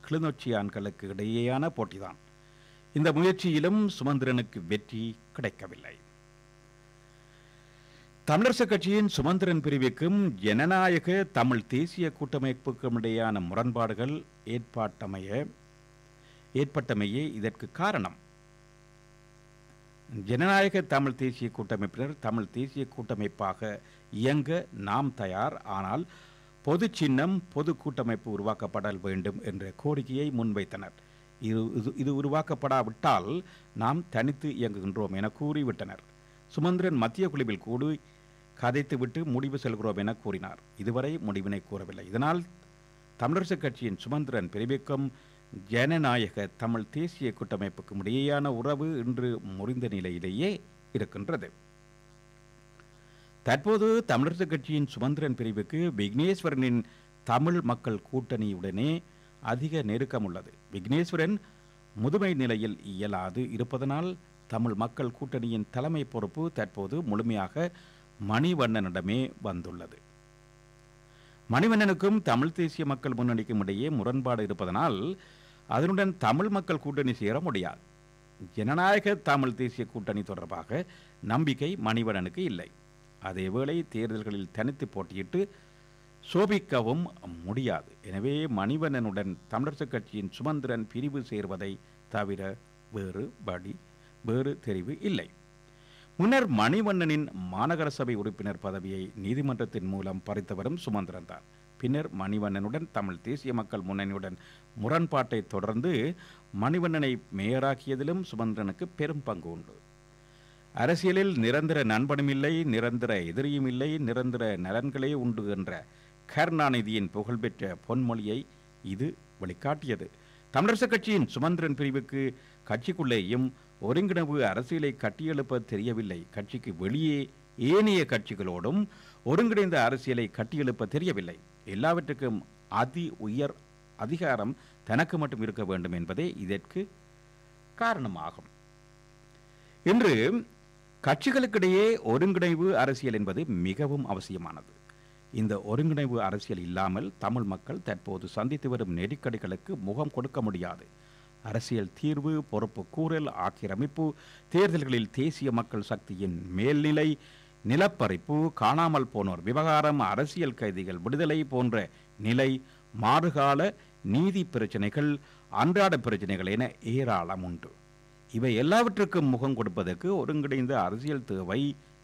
கிளிநொச்சி ஆண்களுக்கு இடையேயான போட்டிதான் இந்த முயற்சியிலும் சுமந்திரனுக்கு வெற்றி கிடைக்கவில்லை தமிழரசு கட்சியின் சுமந்திரன் பிரிவுக்கும் ஜனநாயக தமிழ் தேசிய கூட்டமைப்புக்கும் இடையேயான முரண்பாடுகள் ஏற்பாட்டமைய ஏற்பட்டமையே இதற்கு காரணம் ஜனநாயக தமிழ் தேசிய கூட்டமைப்பினர் தமிழ் தேசிய கூட்டமைப்பாக இயங்க நாம் தயார் ஆனால் பொது சின்னம் பொது கூட்டமைப்பு உருவாக்கப்படல் வேண்டும் என்ற கோரிக்கையை முன்வைத்தனர் இது இது- இது உருவாக்கப்படாவிட்டால் நாம் தனித்து இயங்குகின்றோம் என கூறிவிட்டனர் சுமந்திரன் மத்திய குழுவில் கூடி கதைத்துவிட்டு முடிவு செல்கிறோம் என கூறினார் இதுவரை முடிவினை கூறவில்லை இதனால் தமிழரசு கட்சியின் சுமந்திரன் பிரிவுக்கும் ஜனநாயக தமிழ் தேசிய கூட்டமைப்புக்கும் இடையேயான உறவு இன்று முறிந்த நிலையிலேயே இருக்கின்றது தற்போது தமிழரசு கட்சியின் சுமந்திரன் பிரிவுக்கு விக்னேஸ்வரனின் தமிழ் மக்கள் கூட்டணியுடனே அதிக நெருக்கம் உள்ளது விக்னேஸ்வரன் முதுமை நிலையில் இயலாது இருப்பதனால் தமிழ் மக்கள் கூட்டணியின் தலைமை பொறுப்பு தற்போது முழுமையாக மணிவண்ணனிடமே வந்துள்ளது மணிவண்ணனுக்கும் தமிழ் தேசிய மக்கள் முன்னணிக்கும் இடையே முரண்பாடு இருப்பதனால் அதனுடன் தமிழ் மக்கள் கூட்டணி சேர முடியாது ஜனநாயக தமிழ் தேசிய கூட்டணி தொடர்பாக நம்பிக்கை மணிவண்ணனுக்கு இல்லை அதேவேளை தேர்தல்களில் தனித்து போட்டியிட்டு சோபிக்கவும் முடியாது எனவே மணிவண்ணனுடன் தமிழரசு கட்சியின் சுமந்திரன் பிரிவு சேர்வதை தவிர வேறு வழி வேறு தெரிவு இல்லை முன்னர் மணிவண்ணனின் மாநகர சபை உறுப்பினர் பதவியை நீதிமன்றத்தின் மூலம் பறித்தவரும் சுமந்திரன் தான் பின்னர் மணிவண்ணனுடன் தமிழ் தேசிய மக்கள் முன்னணியுடன் முரண்பாட்டை தொடர்ந்து மணிவண்ணனை மேயராக்கியதிலும் சுமந்திரனுக்கு பெரும் பங்கு உண்டு அரசியலில் நிரந்தர நண்பனும் இல்லை நிரந்தர எதிரியும் இல்லை நிரந்தர நலன்களே உண்டு என்ற கருணாநிதியின் புகழ்பெற்ற பொன்மொழியை இது வெளிக்காட்டியது தமிழரசு கட்சியின் சுமந்திரன் பிரிவுக்கு கட்சிக்குள்ளேயும் ஒருங்கிணைவு அரசியலை கட்டியெழுப்ப தெரியவில்லை கட்சிக்கு வெளியே ஏனைய கட்சிகளோடும் ஒருங்கிணைந்த அரசியலை கட்டியெழுப்ப தெரியவில்லை எல்லாவற்றுக்கும் அதி உயர் அதிகாரம் தனக்கு மட்டும் இருக்க வேண்டும் என்பதே இதற்கு காரணமாகும் இன்று கட்சிகளுக்கிடையே ஒருங்கிணைவு அரசியல் என்பது மிகவும் அவசியமானது இந்த ஒருங்கிணைவு அரசியல் இல்லாமல் தமிழ் மக்கள் தற்போது சந்தித்து வரும் நெருக்கடிகளுக்கு முகம் கொடுக்க முடியாது அரசியல் தீர்வு பொறுப்பு கூறல் ஆக்கிரமிப்பு தேர்தல்களில் தேசிய மக்கள் சக்தியின் மேல்நிலை நிலப்பறிப்பு காணாமல் போனோர் விவகாரம் அரசியல் கைதிகள் விடுதலை போன்ற நிலை மாறுகால நீதி பிரச்சனைகள் அன்றாட பிரச்சனைகள் என ஏராளம் உண்டு இவை எல்லாவற்றுக்கும் முகம் கொடுப்பதற்கு ஒருங்கிணைந்த அரசியல் தேவை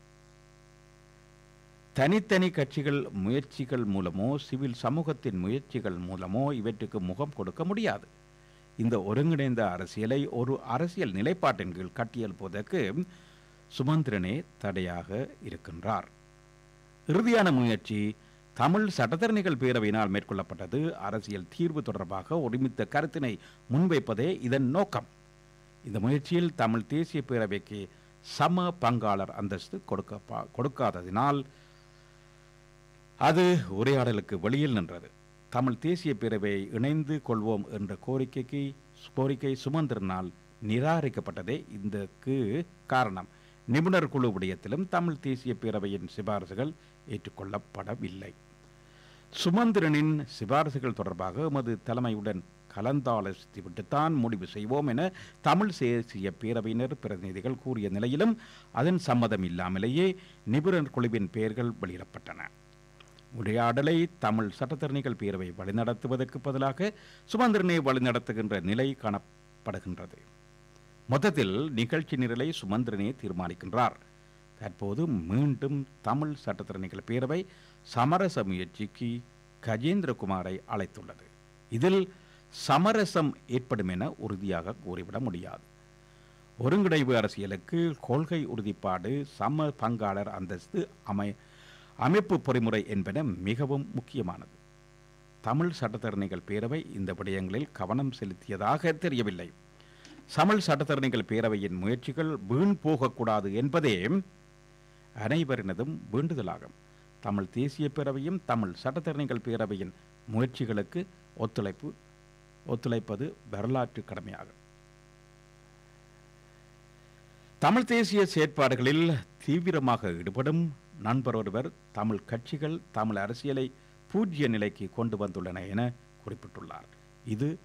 தனித்தனி கட்சிகள் முயற்சிகள் மூலமோ சிவில் சமூகத்தின் முயற்சிகள் மூலமோ இவற்றுக்கு முகம் கொடுக்க முடியாது இந்த ஒருங்கிணைந்த அரசியலை ஒரு அரசியல் நிலைப்பாட்டின் கீழ் கட்டியெழுப்புவதற்கு சுமந்திரனே தடையாக இருக்கின்றார் இறுதியான முயற்சி தமிழ் சட்டத்தரணிகள் பேரவையினால் மேற்கொள்ளப்பட்டது அரசியல் தீர்வு தொடர்பாக ஒருமித்த கருத்தினை முன்வைப்பதே இதன் நோக்கம் இந்த முயற்சியில் தமிழ் தேசிய பேரவைக்கு சம பங்காளர் அந்தஸ்து கொடுக்க கொடுக்காததினால் அது உரையாடலுக்கு வெளியில் நின்றது தமிழ் தேசிய பேரவையை இணைந்து கொள்வோம் என்ற கோரிக்கைக்கு கோரிக்கை சுமந்திரனால் நிராகரிக்கப்பட்டதே இதற்கு காரணம் நிபுணர் குழு விடயத்திலும் தமிழ் தேசிய பேரவையின் சிபாரிசுகள் ஏற்றுக்கொள்ளப்படவில்லை சுமந்திரனின் சிபாரிசுகள் தொடர்பாக எமது தலைமையுடன் கலந்தாலோசித்துவிட்டுத்தான் முடிவு செய்வோம் என தமிழ் தேசிய பேரவையினர் பிரதிநிதிகள் கூறிய நிலையிலும் அதன் சம்மதம் இல்லாமலேயே நிபுணர் குழுவின் பெயர்கள் வெளியிடப்பட்டன உரையாடலை தமிழ் சட்டத்தரணிகள் பேரவை வழிநடத்துவதற்கு பதிலாக சுமந்திரனை வழிநடத்துகின்ற நிலை காணப்படுகின்றது மொத்தத்தில் நிகழ்ச்சி நிரலை சுமந்திரனே தீர்மானிக்கின்றார் தற்போது மீண்டும் தமிழ் சட்டத்தரணிகள் பேரவை சமரச முயற்சிக்கு கஜேந்திரகுமாரை அழைத்துள்ளது இதில் சமரசம் ஏற்படும் என உறுதியாக கூறிவிட முடியாது ஒருங்கிணைவு அரசியலுக்கு கொள்கை உறுதிப்பாடு சம பங்காளர் அந்தஸ்து அமை அமைப்பு பொறிமுறை என்பன மிகவும் முக்கியமானது தமிழ் சட்டத்தரணிகள் பேரவை இந்த விடயங்களில் கவனம் செலுத்தியதாக தெரியவில்லை தமிழ் சட்டத்தரணிகள் பேரவையின் முயற்சிகள் வீண் போகக்கூடாது என்பதே அனைவரினதும் வேண்டுதலாகும் தமிழ் தேசிய பேரவையும் தமிழ் சட்டத்தரணிகள் பேரவையின் முயற்சிகளுக்கு ஒத்துழைப்பு ஒத்துழைப்பது வரலாற்று கடமையாகும் தமிழ் தேசிய செயற்பாடுகளில் தீவிரமாக ஈடுபடும் நண்பர் ஒருவர் தமிழ் கட்சிகள் தமிழ் அரசியலை பூஜ்ய நிலைக்கு கொண்டு வந்துள்ளன என குறிப்பிட்டுள்ளார் இது